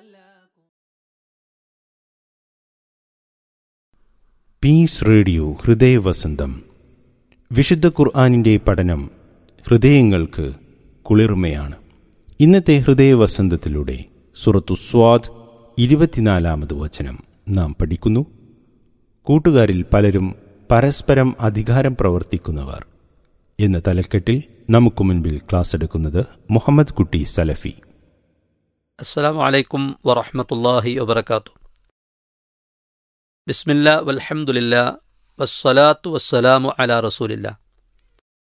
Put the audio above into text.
piece radio ഹൃദയവസന്തം വിശുദ്ധ ഖുർആാനിൻ്റെ പഠനം ഹൃദയങ്ങൾക്ക് കുളിർമയാണ് ഇന്നത്തെ ഹൃദയവസന്തത്തിലൂടെ സുറത്തു സ്വാദ് ഇരുപത്തിനാലാമത് വചനം നാം പഠിക്കുന്നു കൂട്ടുകാരിൽ പലരും പരസ്പരം അധികാരം പ്രവർത്തിക്കുന്നവർ എന്ന തലക്കെട്ടിൽ നമുക്ക് മുൻപിൽ ക്ലാസ് എടുക്കുന്നത് മുഹമ്മദ് കുട്ടി സലഫി السلام عليكم ورحمة الله وبركاته بسم الله والحمد لله والصلاة والسلام على رسول الله